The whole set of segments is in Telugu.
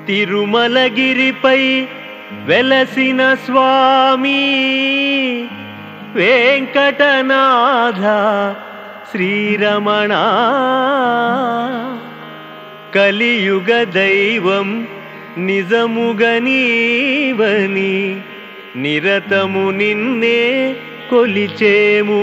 తిరుమలగిరిపై వెలసిన స్వామి వెంకటనాథ శ్రీరమణ కలియుగ దైవం నిజముగనీవని నిరతము నిన్నే కొలిచేము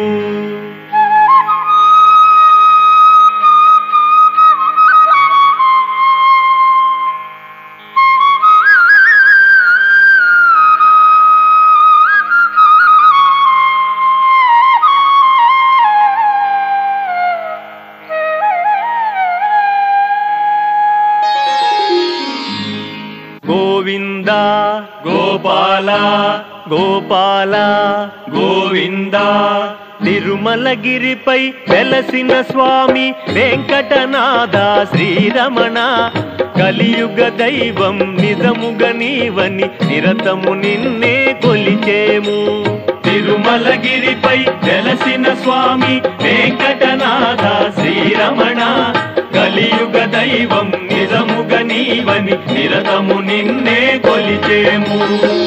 గోవింద గోపాల గోపాల గోవింద తిరుమలగిరిపై వెలసిన స్వామి వెంకటనాథ శ్రీరమణ కలియుగ దైవం నిజముగ నీవని నిరతము నిన్నే కొలిచేము తిరుమలగిరిపై వెలసిన స్వామి వెంకటనాథ శ్రీరమణ కలియుగ దైవం నిజముగ నీవని నిరతము నిన్నే కొలిచేము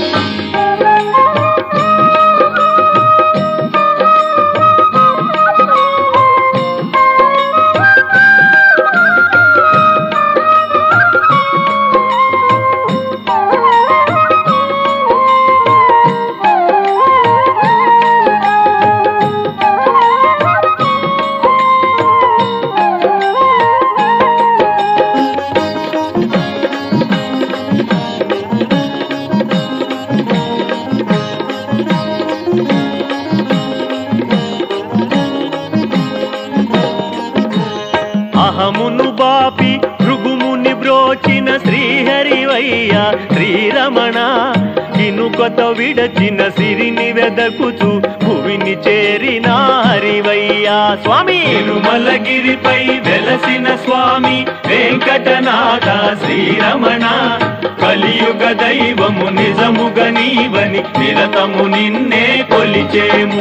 అహమును బాపి భృగుముని బ్రోచిన శ్రీహరివయ్య శ్రీరమణ కినుకొత విడచిన సిరిని వెదకుచు భువిని చేరిన హరివయ్యా స్వామి తిరుమలగిరిపై వెలసిన స్వామి వెంకటనాథ శ్రీరమణ కలియుగ దైవము నిజముగ నీవని నిరతము నిన్నే కొలిచేము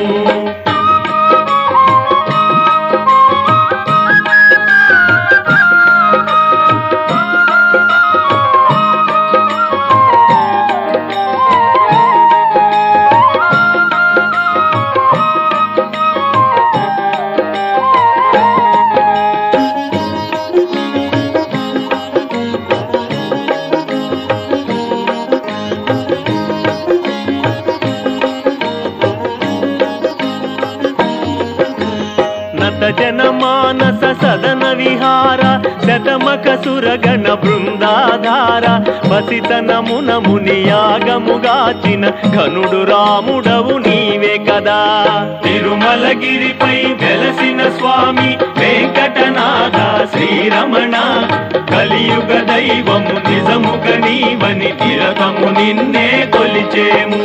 నత జన మానస సదన విహార శతమక సురగణ బృందాధార బసితనమున ముని యాగముగాచిన ఘనుడు రాముడవు నీవే కదా తిరుమలగిరిపై వెలసిన స్వామి వెంకటనాథ శ్రీరమణ కలియుగ దైవము నిజముగ నీవని తిరతము నిన్నే కొలిచేము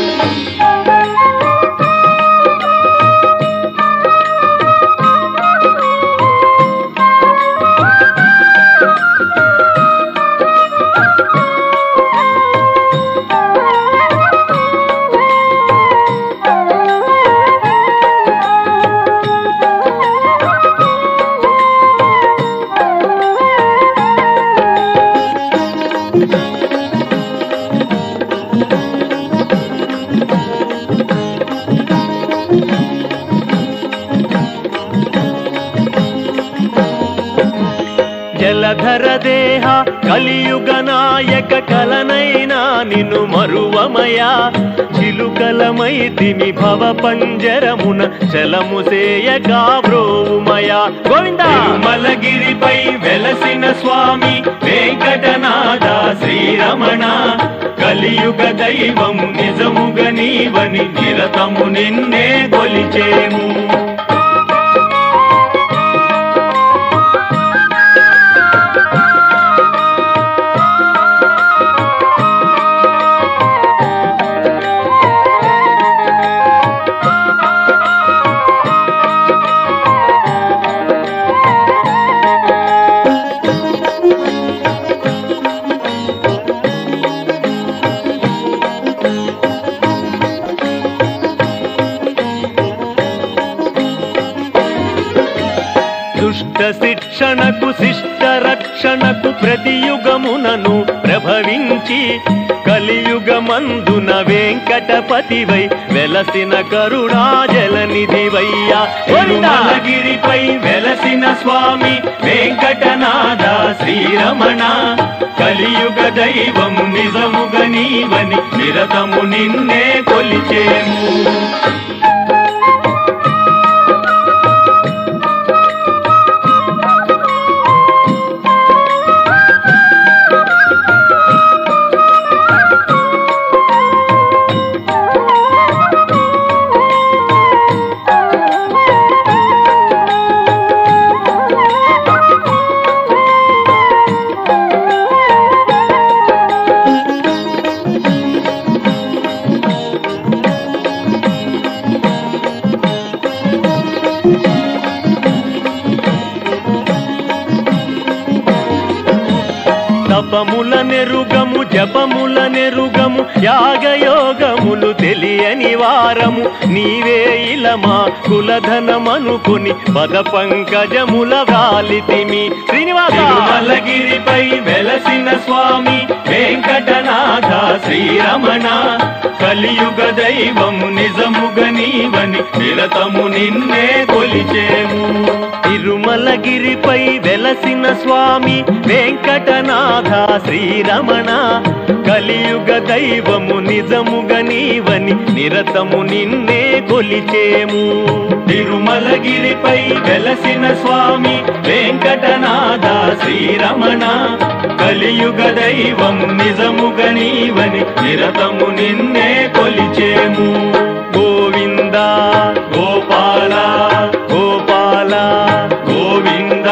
జలధర దేహ కలియుగ నాయక కలనైనా నిన్ను మరువమయా చిలుకలమై తిమి భవ పంజరమున చలము సేయగా బ్రోవుమయా గోవింద మలగిరిపై వెలసిన స్వామి వెంకటనాథ శ్రీరమణ కలియుగ దైవం నిజముగ నీవని నిరతము నిన్నే కొలిచేము శిష్ట రక్షణకు ప్రతి యుగమునను ప్రభవించి కలియుగమందున వెంకటపతివై వెలసిన కరుణాజలనిధివయ్యా తిరుమలగిరిపై వెలసిన స్వామి వెంకటనాథ శ్రీరమణ కలియుగ దైవం నిజముగ నీవని నిరతము నిన్నే కొలిచేము తపముల నెరుగము జపముల నెరుగము యాగయోగములు తెలియని వారము నీవే ఇలమా కులధనమనుకుని పద పంకజముల వాలితిమి శ్రీనివాస తిరుమలగిరిపై వెలసిన స్వామి వెంకటనాథ శ్రీరమణ కలియుగ దైవము నిజముగ నీవని నిరతము నిన్నే కొలిచేము తిరుమలగిరిపై వెలసిన స్వామి వెంకటనాథ శ్రీరమణ కలియుగ దైవము నిజముగ నీవని నిరతము నిన్నే కొలిచేము తిరుమలగిరిపై వెలసిన స్వామి వెంకటనాథ శ్రీరమణ కలియుగ దైవం నిజముగ నీవని నిరతము నిన్నే కొలిచేము గోవింద గోపాల గోపాల గోవింద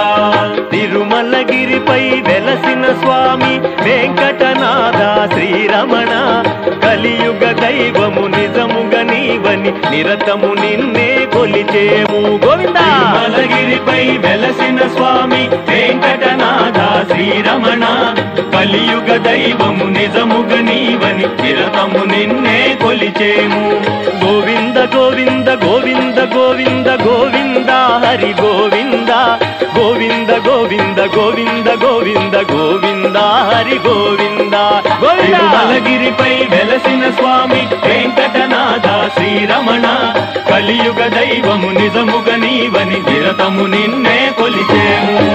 తిరుమలగిరిపై వెలసిన స్వామి వెంకటనాథ శ్రీరమణ కలియుగ దైవము నిజముగ నీవని నిరతము నిన్నే కొలిచేము గోవింద తిరుమలగిరిపై వెలసిన స్వామి వెంకటనాథ శ్రీరమణ కలియుగ దైవము నిజముగ నీవని నిరతము నిన్నే కొలిచేము గోవింద గోవింద గోవింద గోవింద గోవింద హరి గోవింద గోవింద గోవింద గోవింద గోవింద గోవింద హరి గోవింద తిరుమలగిరిపై వెలసిన స్వామి వెంకటనాథ శ్రీరమణ కలియుగ దైవము నిజముగ నీవని నిరతము నిన్నే కొలిచేము